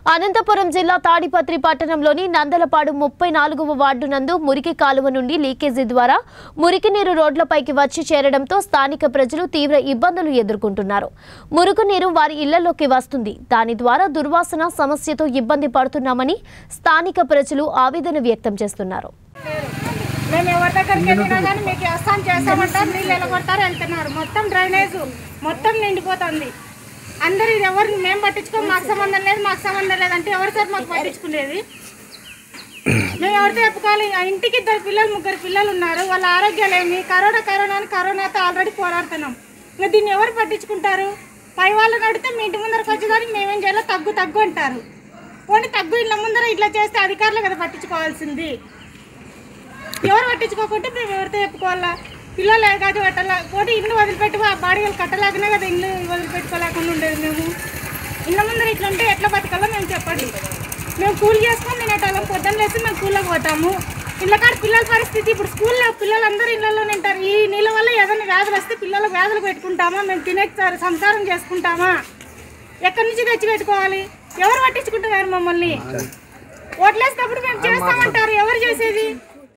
అనంతపురం జిల్లా తాడిపత్రి పట్టణంలోని నందలపాడు ముప్పై నాలుగవ వార్డు నందు మురికి కాలువ నుండి లీకేజీ ద్వారా మురికి నీరు రోడ్లపైకి వచ్చి చేరడంతో స్థానిక ప్రజలు తీవ్ర ఇబ్బందులు ఎదుర్కొంటున్నారు మురుగు నీరు వారి ఇళ్లలోకి వస్తుంది దాని ద్వారా దుర్వాసన సమస్యతో ఇబ్బంది పడుతున్నామని స్థానిక ప్రజలు ఆవేదన వ్యక్తం చేస్తున్నారు మేము ఎవరి దగ్గరికి వెళ్ళినా కానీ మీకు వ్యవసాయం చేస్తామంటారు నీళ్ళు వెళ్ళగొడతారు వెళ్తున్నారు మొత్తం డ్రైనేజ్ మొత్తం నిండిపోతుంది అందరూ ఇది ఎవరిని మేము పట్టించుకో మాకు సంబంధం లేదు మాకు సంబంధం లేదంటే ఎవరి సార్ మాకు పట్టించుకునేది మేము ఎవరితో చెప్పుకోవాలి ఆ ఇంటికి ఇద్దరు పిల్లలు ముగ్గురు పిల్లలు ఉన్నారు వాళ్ళ ఆరోగ్యాలు ఏమి కరోనా కరోనా అని కరోనాతో ఆల్రెడీ పోరాడుతున్నాం ఇంకా దీన్ని ఎవరు పట్టించుకుంటారు పై వాళ్ళని అడిగితే మీ ఇంటి ముందరకు వచ్చేదానికి మేమేం చేయాలో తగ్గు తగ్గు అంటారు పోనీ తగ్గు ఇళ్ళ ముందర ఇట్లా చేస్తే అధికారులు కదా పట్టించుకోవాల్సింది ఎవరు పట్టించుకోకుంటే మేము ఎవరితో చెప్పుకోవాలా పిల్లలు కాదు పెట్టాలా పోటీ ఇల్లు వదిలిపెట్టి ఆ బాడీలు కట్టలేకనే కదా ఇల్లు వదిలిపెట్టుకోలేకుండా ఉండేది మేము ఇళ్ళ ముందర ఇట్లా ఉంటే ఎట్లా బతకాలో మేము చెప్పండి మేము కూలి చేసుకొని తినేటోళ్ళం పొద్దున్న లేసి మేము కూలకు పోతాము ఇళ్ళకాడ పిల్లల పరిస్థితి ఇప్పుడు స్కూల్లో పిల్లలందరూ ఇళ్ళలో ఉంటారు ఈ నీళ్ళ వల్ల ఏదైనా వ్యాధులు వస్తే పిల్లలకు వ్యాధులు పెట్టుకుంటామా మేము తినే సంసారం చేసుకుంటామా ఎక్కడి నుంచి తెచ్చి పెట్టుకోవాలి ఎవరు పట్టించుకుంటున్నారు మమ్మల్ని ఓట్లేసినప్పుడు మేము చేస్తామంటారు ఎవరు చేసేది